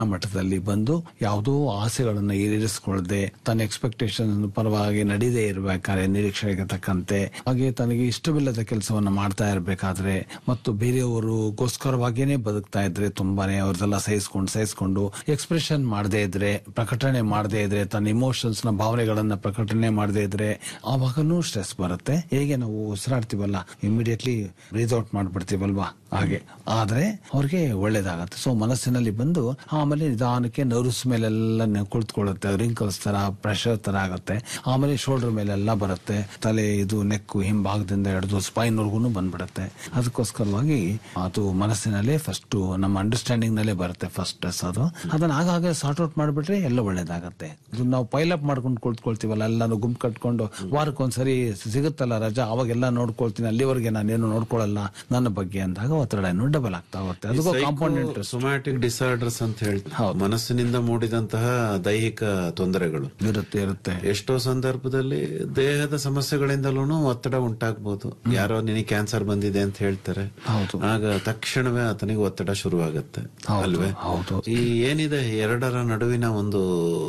ಮಟ್ಟದಲ್ಲಿ ಬಂದು ಯಾವುದೋ ಆಸೆಗಳನ್ನು ಈಡೇರಿಸಿಕೊಳ್ಳದೆ ತನ್ನ ಎಕ್ಸ್ಪೆಕ್ಟೇಷನ್ ಪರವಾಗಿ ನಡೀದೇ ಇರಬೇಕಾದ್ರೆ ನಿರೀಕ್ಷೆಗೆ ತಕ್ಕಂತೆ ಹಾಗೆ ತನಗೆ ಇಷ್ಟವಿಲ್ಲದ ಕೆಲಸವನ್ನ ಮಾಡ್ತಾ ಇರಬೇಕಾದ್ರೆ ಮತ್ತು ಬೇರೆಯವರಿಗೋಸ್ಕರವಾಗಿಯೇ ಬದುಕ್ತಾ ಇದ್ರೆ ತುಂಬಾನೇ ಅವ್ರದೆಲ್ಲ ಸಹಿಸ್ಕೊಂಡು ಸಹಿಸ್ಕೊಂಡು ಎಕ್ಸ್ಪ್ರೆಷನ್ ಮಾಡದೇ ಇದ್ರೆ ಪ್ರಕಟಣೆ ಮಾಡದೇ ಇದ್ರೆ ತನ್ನ ಇಮೋಷನ್ಸ್ ನ ಭಾವನೆಗಳನ್ನ ಪ್ರಕಟಣೆ ಮಾಡದೇ ಇದ್ರೆ ಆವಾಗನೂ ಸ್ಟ್ರೆಸ್ ಬರುತ್ತೆ ಹೇಗೆ ನಾವು ಉಸಿರಾಡ್ತೀವಲ್ಲ ಇಮಿಡಿಯೇಟ್ಲಿ ಬ್ರೀತ್ ಔಟ್ ಮಾಡ್ಬಿಡ್ತೀವಲ್ವಾ ಹಾಗೆ ಆದ್ರೆ ಅವ್ರಿಗೆ ಒಳ್ಳೇದಾಗತ್ತೆ ಸೊ ಮನಸ್ಸಿನಲ್ಲಿ ಬಂದು ಆಮೇಲೆ ನಿಧಾನಕ್ಕೆ ನರ್ವ್ಸ್ ಮೇಲೆಲ್ಲ ನೆ- ಕುಳಿತುಕೊಳ್ಳುತ್ತೆ ರಿಂಕಲ್ಸ್ ತರ ಪ್ರೆಷರ್ ತರ ಆಗುತ್ತೆ ಆಮೇಲೆ ಶೋಲ್ಡರ್ ಮೇಲೆಲ್ಲ ಬರುತ್ತೆ ತಲೆ ಇದು ನೆಕ್ಕು ಹಿಂಭಾಗದಿಂದ ಹಿಡಿದು ಸ್ಪೈನ್ ವರ್ಗು ಬಂದ್ಬಿಡುತ್ತೆ ಅದಕ್ಕೋಸ್ಕರವಾಗಿ ಅದು ಮನಸ್ಸಿನಲ್ಲೇ ಫಸ್ಟ್ ನಮ್ಮ ಅಂಡರ್ಸ್ಟ್ಯಾಂಡಿಂಗ್ ನಲ್ಲೇ ಬರುತ್ತೆ ಫಸ್ಟ್ ಸ್ಟ್ರೆಸ್ ಅದು ಅದನ್ನ ಆಗಾಗ ಸಾರ್ಟ್ ಔಟ್ ಮಾಡ್ಬಿಟ್ರೆ ಎಲ್ಲ ಒಳ್ಳೇದಾಗತ್ತೆ ಇದು ನಾವು ಪೈಲಪ್ ಮಾಡ್ಕೊಂಡು ಕುಳಿತುಕೊಳ್ತೀವಲ್ಲ ಎಲ್ಲಾನು ಗುಂಪು ಕಟ್ಕೊಂಡು ವಾರಕ್ಕೊಂದ್ಸರಿ ಸಿಗುತ್ತಲ್ಲ ರಜಾ ಅವಾಗೆಲ್ಲ ನೋಡ್ಕೊಳ್ತೀನಿ ಅಲ್ಲಿವರೆಗೆ ನಾನೇನು ನೋಡ್ಕೊಳ್ಳಲ್ಲ ನನ್ನ ಬಗ್ಗೆ ಅಂದಾಗ ಒತ್ತಡ ಇನ್ನೂ ಡಬಲ್ ಆಗ್ತಾ ಹೋಗುತ್ತೆ ಅದಕ್ಕೂ ಕಾಂಪೌಂಡ್ ಇಂಟ್ರೆಸ್ಟ್ ಸೊಮ್ಯಾಟಿಕ್ ಡಿಸಾರ್ಡರ್ಸ್ ಅಂತ ಹೇಳ್ತಾರೆ ಹೌದು. ಮನಸ್ಸಿನಿಂದ ಮೂಡಿದಂತಹ ದೈಹಿಕ ತೊಂದರೆಗಳು ಇರುತ್ತೆ ಇರುತ್ತೆ ಎಷ್ಟೋ ಸಂದರ್ಭದಲ್ಲಿ ದೇಹದ ಸಮಸ್ಯೆಗಳಿಂದಲೂ ಒತ್ತಡ ಉಂಟಾಗ್ಬೋದು ಯಾರೋ ನಿನಗೆ ಕ್ಯಾನ್ಸರ್ ಬಂದಿದೆ ಅಂತ ಹೇಳ್ತಾರೆ ಹೌದು. ಆಗ ತಕ್ಷಣವೇ ಆತನಿಗೆ ಒತ್ತಡ ಶುರುವಾಗತ್ತೆ ಹೌದು, ಅಲ್ವೇ ಹೌದು. ಈ ಏನಿದೆ ಎರಡರ ನಡುವಿನ ಒಂದು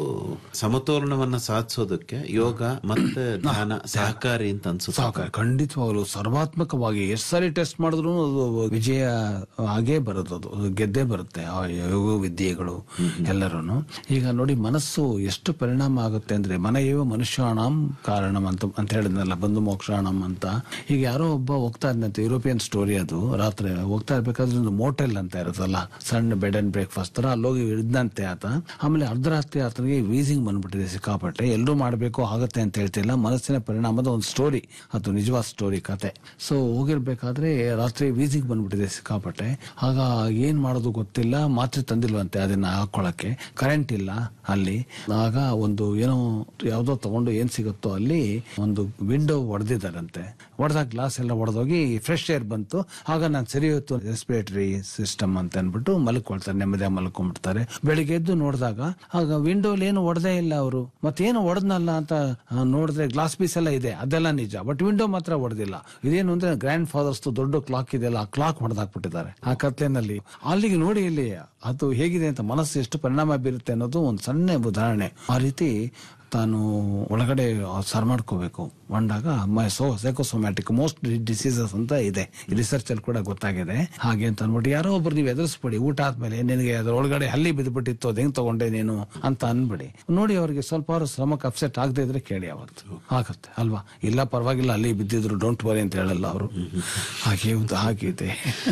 ಸಮತೋಲನವನ್ನ ಸಾಧಿಸೋದಕ್ಕೆ ಯೋಗ ಮತ್ತೆ ಧ್ಯಾನ ಸಹಕಾರಿ ಅಂತ ಅನ್ಸುತ್ತೆ ಸಾಕ ಖಂಡಿತವಾಗ್ಲು ಸರ್ವಾತ್ಮಕವಾಗಿ ಎಷ್ಟು ಸಾರಿ ಟೆಸ್ಟ್ ಮಾಡಿದ್ರು ಅದು ವಿಜಯ ಆಗೇ ಬರೋದು ಅದು ಅದು ಗೆದ್ದೇ ಬರುತ್ತೆ ಆ ಯೋಗ ವಿದ್ಯೆಗಳು ಎಲ್ಲರೂ ಈಗ ನೋಡಿ ಮನಸ್ಸು ಎಷ್ಟು ಪರಿಣಾಮ ಆಗುತ್ತೆ ಅಂದ್ರೆ ಮನೆಯೇವ ಮನುಷ್ಯಾಣಂ ಕಾರಣಂ ಅಂತ ಅಂತ ಹೇಳಿದ್ನಲ್ಲ ಬಂದು ಮೋಕ್ಷಾಣಂ ಅಂತ ಈಗ ಯಾರೋ ಒಬ್ಬ ಹೋಗ್ತಾ ಇದ್ದಂತೆ ಯುರೋಪಿಯನ್ ಸ್ಟೋರಿ ಅದು ರಾತ್ರಿ ಹೋಗ್ತಾ ಇರ್ಬೇಕಾದ್ರೆ ಒಂದು ಮೋಟೆಲ್ ಅಂತ ಇರುತ್ತಲ್ಲ ಸಣ್ಣ ಬೆಡ್ ಅಂಡ್ ಬ್ರೇಕ್ಫಾಸ್ಟ್ ತರ ಅಲ್ಲೋಗಿ ಇದ್ದಂತೆ ಆತ ಆಮೇಲೆ ಅರ್ಧರಾತ್ರಿ ಆತನಿಗೆ ವೀಸಿಂಗ್ ಬಂದ್ಬಿಟ್ಟಿದೆ ಸಿಕ್ಕಾಪಟ್ಟೆ ಎಲ್ಲರೂ ಮಾಡಬೇಕು ಆಗತ್ತೆ ಅಂತ ಹೇಳ್ತಿಲ್ಲ ಮನಸ್ಸಿನ ಪರಿಣಾಮದ ಒಂದು ಸ್ಟೋರಿ ಅದು ನಿಜವಾದ ಸ್ಟೋರಿ ಕತೆ ಸೊ ಹೋಗಿರ್ಬೇಕಾದ್ರೆ ರಾತ್ರಿ ವೀಸಿಂಗ್ ಬಂದ್ಬಿಟ್ಟಿದೆ ಸಿಕ್ಕಾಪಟ್ಟೆ ಆಗ ಏನ್ ಮಾಡೋದು ಗೊತ್ತಿಲ್ಲ ಮಾತ್ರೆ ತಂದಿಲ್ವಂತೆ ಅದನ್ನ ಹಾಕೊಳಕ್ಕೆ ಕರೆಂಟ್ ಇಲ್ಲ ಅಲ್ಲಿ ಆಗ ಒಂದು ಏನೋ ಯಾವ್ದೋ ತಗೊಂಡು ಏನ್ ಸಿಗುತ್ತೋ ಅಲ್ಲಿ ಒಂದು ವಿಂಡೋ ಹೊಡೆದಿದ್ದಾರಂತೆ ಹೊಡೆದಾಗ ಗ್ಲಾಸ್ ಎಲ್ಲ ಹೊಡೆದೋಗಿ ಫ್ರೆಶ್ ಏರ್ ಬಂತು ಆಗ ನಾನು ಸರಿ ಹೋಯ್ತು ರೆಸ್ಪಿರೇಟರಿ ಸಿಸ್ಟಮ್ ಅಂತ ಅನ್ಬಿಟ್ಟು ಮಲ್ಕೊಳ್ತಾರೆ ನೆಮ್ಮದಿಯಾಗಿ ಮಲ್ಕೊಂಡ್ಬಿಡ್ತಾರೆ ಬೆಳಿಗ್ಗೆ ಎದ್ದು ನೋಡಿದಾಗ ಆಗ ವಿಂಡೋಲಿ ಏನು ಹೊಡೆದೇ ಇಲ್ಲ ಅವರು ಮತ್ತೇನು ಹೊಡೆದ್ನಲ್ಲ ಅಂತ ಆ, ನೋಡಿದ್ರೆ ಗ್ಲಾಸ್ ಪೀಸ್ ಎಲ್ಲ ಇದೆ ಅದೆಲ್ಲ ನಿಜ ಬಟ್ ವಿಂಡೋ ಮಾತ್ರ ಹೊಡೆದಿಲ್ಲ ಇದೇನು ಅಂದ್ರೆ ಗ್ರ್ಯಾಂಡ್ ಫಾದರ್ಸ್ ದೊಡ್ಡ ಕ್ಲಾಕ್ ಇದೆಯಲ್ಲ ಆ ಕ್ಲಾಕ್ ಹೊಡೆದಾಕ್ಬಿಟ್ಟಿದ್ದಾರೆ ಆ ಕತ್ಲೆನಲ್ಲಿ ಅಲ್ಲಿಗೆ ನೋಡಿ ಇಲ್ಲಿ ಅದು ಹೇಗಿದೆ ಅಂತ ಮನಸ್ಸು ಎಷ್ಟು ಪರಿಣಾಮ ಬೀರುತ್ತೆ ಅನ್ನೋದು ಒಂದು ಸಣ್ಣ ಉದಾಹರಣೆ ಆ ರೀತಿ ತಾನು ಒಳಗಡೆ ಸರ್ ಮಾಡ್ಕೋಬೇಕು ಒಂಡಾಗ ಸೋ ಸೈಕೋಸೊಮ್ಯಾಟಿಕ್ ಮೋಸ್ಟ್ ಡಿಸೀಸಸ್ ಅಂತ ಇದೆ ರಿಸರ್ಚ್ ಅಲ್ಲಿ ಕೂಡ ಗೊತ್ತಾಗಿದೆ ಹಾಗೆ ಅಂತ ಅನ್ಬಿಟ್ಟು ಯಾರೋ ಒಬ್ರು ನೀವು ಎದುರಿಸ್ಬಿಡಿ ಊಟ ಆದ್ಮೇಲೆ ನಿನಗೆ ಅದ್ರ ಒಳಗಡೆ ಹಲ್ಲಿ ಬಿದ್ದುಬಿಟ್ಟಿತ್ತು ಅದ್ ಹೆಂಗ್ ತಗೊಂಡೆ ನೀನು ಅಂತ ಅನ್ಬಿಡಿ ನೋಡಿ ಅವ್ರಿಗೆ ಸ್ವಲ್ಪ ಅವ್ರ ಶ್ರಮಕ್ಕೆ ಅಪ್ಸೆಟ್ ಆಗದೆ ಇದ್ರೆ ಕೇಳಿ ಅವತ್ತು ಆಗುತ್ತೆ ಅಲ್ವಾ ಇಲ್ಲ ಪರವಾಗಿಲ್ಲ ಅಲ್ಲಿ ಬಿದ್ದಿದ್ರು ಡೋಂಟ್ ವರಿ ಅಂತ ಹೇಳಲ್ಲ ಅವರು ಹಾಗೆ ಒಂದು ಆಗಿದೆ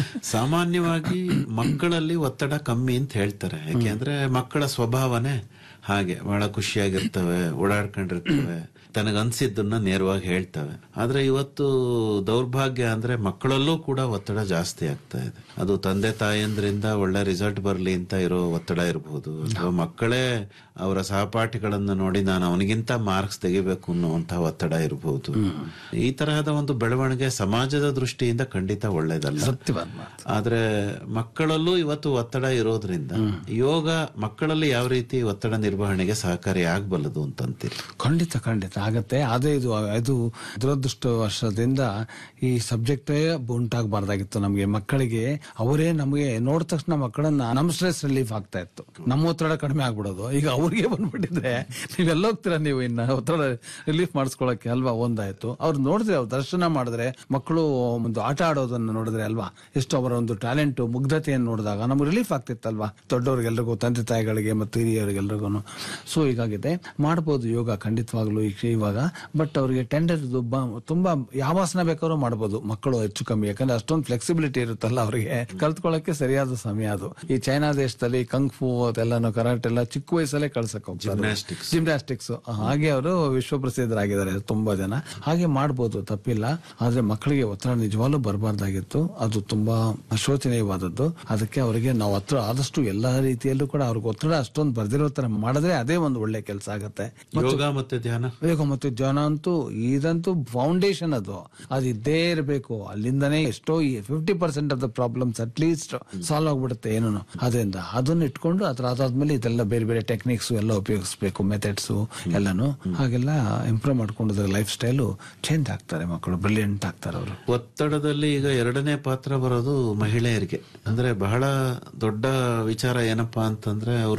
ಸಾಮಾನ್ಯವಾಗಿ ಮಕ್ಕಳಲ್ಲಿ ಒತ್ತಡ ಕಮ್ಮಿ ಅಂತ ಹೇಳ್ತಾರೆ ಯಾಕೆಂದ್ರೆ ಮಕ್ಕಳ ಸ್ವಭಾವನೆ ಹಾಗೆ ಬಹಳ ಖುಷಿಯಾಗಿರ್ತವೆ ಓಡಾಡ್ಕೊಂಡಿರ್ತವೆ ತನಗನ್ಸಿದ್ದನ್ನ ನೇರವಾಗಿ ಹೇಳ್ತವೆ ಆದ್ರೆ ಇವತ್ತು ದೌರ್ಭಾಗ್ಯ ಅಂದ್ರೆ ಮಕ್ಕಳಲ್ಲೂ ಕೂಡ ಒತ್ತಡ ಜಾಸ್ತಿ ಆಗ್ತಾ ಇದೆ ಅದು ತಂದೆ ತಾಯಂದ್ರಿಂದ ಒಳ್ಳೆ ರಿಸಲ್ಟ್ ಬರ್ಲಿ ಅಂತ ಇರೋ ಒತ್ತಡ ಇರಬಹುದು ಅಥವಾ ಮಕ್ಕಳೇ ಅವರ ಸಹಪಾಠಿಗಳನ್ನ ನೋಡಿ ನಾನು ಅವನಿಗಿಂತ ಮಾರ್ಕ್ಸ್ ತೆಗಿಬೇಕು ಅನ್ನುವಂತಹ ಒತ್ತಡ ಇರಬಹುದು ಈ ತರಹದ ಒಂದು ಬೆಳವಣಿಗೆ ಸಮಾಜದ ದೃಷ್ಟಿಯಿಂದ ಖಂಡಿತ ಒಳ್ಳೇದಲ್ಲ ಸತ್ಯವಾದ ಮಾತು ಆದ್ರೆ ಮಕ್ಕಳಲ್ಲೂ ಇವತ್ತು ಒತ್ತಡ ಇರೋದ್ರಿಂದ ಯೋಗ ಮಕ್ಕಳಲ್ಲಿ ಯಾವ ರೀತಿ ಒತ್ತಡ ನಿರ್ವಹಣೆಗೆ ಸಹಕಾರಿ ಆಗ್ಬಲ್ಲದು ಅಂತಂತೀರಿ ಖಂಡಿತ ಖಂಡಿತ ಆಗತ್ತೆ ಅದೇ ಇದು ಇದು ದುರದೃಷ್ಟವಶದಿಂದ ಈ ಸಬ್ಜೆಕ್ಟೇ ಉಂಟಾಗಬಾರ್ದಾಗಿತ್ತು ನಮಗೆ ಮಕ್ಕಳಿಗೆ ಅವರೇ ನಮಗೆ ನೋಡಿದ ತಕ್ಷಣ ಮಕ್ಕಳನ್ನ ನಮ್ ಸ್ಟ್ರೆಸ್ ರಿಲೀಫ್ ಆಗ್ತಾ ಇತ್ತು ನಮ್ಮ ಒತ್ತಡ ಕಡಿಮೆ ಆಗ್ಬಿಡೋದು ಈಗ ಅವ್ರಿಗೆ ಬಂದ್ಬಿಟ್ಟಿದ್ರೆ ನೀವೆಲ್ಲ ಹೋಗ್ತೀರಾ ನೀವು ಇನ್ನ ಒತ್ತಡ ರಿಲೀಫ್ ಮಾಡಿಸ್ಕೊಳಕ್ಕೆ ಅಲ್ವಾ ಒಂದಾಯ್ತು ಅವ್ರು ನೋಡಿದ್ರೆ ಅವ್ರು ದರ್ಶನ ಮಾಡಿದ್ರೆ ಮಕ್ಕಳು ಒಂದು ಆಟ ಆಡೋದನ್ನ ನೋಡಿದ್ರೆ ಅಲ್ವಾ ಎಷ್ಟು ಅವರ ಒಂದು ಟ್ಯಾಲೆಂಟ್ ಮುಗ್ಧತೆಯನ್ನು ನೋಡಿದಾಗ ನಮ್ಗೆ ರಿಲೀಫ್ ಆಗ್ತಿತ್ತಲ್ವಾ ದೊಡ್ಡವ್ರಿಗೆಲ್ರಿಗೂ ತಂದೆ ತಾಯಿಗಳಿಗೆ ಮತ್ತು ಹಿರಿಯರಿಗೆಲ್ರಿಗೂ ಸೊ ಹೀಗಾಗಿದೆ ಮಾಡ್ಬೋದು ಯೋಗ ಖಂಡಿತವಾಗ್ಲೂ ಈಗ ಇವಾಗ ಬಟ್ ಅವರಿಗೆ ಟೆಂಡರ್ ತುಂಬಾ ಯಾವ ಆಸನ ಬೇಕಾದ್ರೂ ಮಾಡ್ಬೋದು ಮಕ್ಕಳು ಹೆಚ್ಚು ಕಮ್ಮಿ ಯಾಕಂದ್ರೆ ಅಷ್ಟೊಂದು ಫ್ಲೆಕ್ಸಿಬಿಲಿಟಿ ಇರುತ್ತಲ್ಲ ಅವರಿಗೆ ಕಲ್ತ್ಕೊಳ್ಳಕ್ಕೆ ಸರಿಯಾದ ಸಮಯ ಅದು ಈ ಚೈನಾ ದೇಶದಲ್ಲಿ ಕಂಗ್ಫು ಅದೆಲ್ಲಾನು ಕರಾಟೆ ಎಲ್ಲ ಚಿಕ್ಕ ವಯಸ್ಸಲ್ಲೇ ಕಳ್ಸಕ್ ಹೋಗ್ತಾರೆ Gymnastics. ಜಿಮ್ನಾಸ್ಟಿಕ್ಸ್ ಹಾಗೆ ಅವರು ವಿಶ್ವ ಪ್ರಸಿದ್ಧರಾಗಿದ್ದಾರೆ ತುಂಬಾ ಜನ ಹಾಗೆ ಮಾಡ್ಬೋದು ತಪ್ಪಿಲ್ಲ ಆದ್ರೆ ಮಕ್ಕಳಿಗೆ ಒತ್ತಡ ನಿಜವಾಗ್ಲೂ ಬರಬಾರ್ದಾಗಿತ್ತು ಅದು ತುಂಬಾ ಶೋಚನೀಯವಾದದ್ದು ಅದಕ್ಕೆ ಅವರಿಗೆ ನಾವು ಹತ್ರ ಆದಷ್ಟು ಎಲ್ಲಾ ರೀತಿಯಲ್ಲೂ ಕೂಡ ಅವ್ರಿಗೆ ಒತ್ತಡ ಅಷ್ಟೊಂದು ಬರ್ದಿರೋ ತರ ಮಾಡಿ ಮಾಡಿದ್ರೆ ಅದೇ ಒಂದು ಒಳ್ಳೆ ಕೆಲಸ ಆಗತ್ತೆ ಯೋಗ ಮತ್ತೆ ಧ್ಯಾನ ಯೋಗ ಮತ್ತು ಧ್ಯಾನ ಅಂತೂ ಇದಂತೂ ಫೌಂಡೇಶನ್ ಅದು ಅದು ಇದ್ದೇ ಇರಬೇಕು ಅಲ್ಲಿಂದನೇ ಎಷ್ಟೋ fifty percent of the problems at least solve ಆಗ್ಬಿಡುತ್ತೆ ಏನೂ ಅದರಿಂದ ಅದನ್ನ ಇಟ್ಕೊಂಡು ಅದ್ರ ಅದಾದ್ಮೇಲೆ ಇದೆಲ್ಲ ಬೇರೆ ಬೇರೆ ಟೆಕ್ನಿಕ್ಸ್ ಎಲ್ಲ ಉಪಯೋಗಿಸ್ಬೇಕು ಮೆಥಡ್ಸ್ ಎಲ್ಲಾನು ಹಾಗೆಲ್ಲ ಇಂಪ್ರೂವ್ ಮಾಡ್ಕೊಂಡು ಲೈಫ್ ಸ್ಟೈಲು ಚೇಂಜ್ ಆಗ್ತಾರೆ ಮಕ್ಕಳು ಬ್ರಿಲಿಯಂಟ್ ಆಗ್ತಾರೆ ಅವರು ಒತ್ತಡದಲ್ಲಿ ಈಗ ಎರಡನೇ ಪಾತ್ರ ಬರೋದು ಮಹಿಳೆಯರಿಗೆ ಅಂದ್ರೆ ಬಹಳ ದೊಡ್ಡ ವಿಚಾರ ಏನಪ್ಪಾ ಅಂತಂದ್ರೆ ಅವರು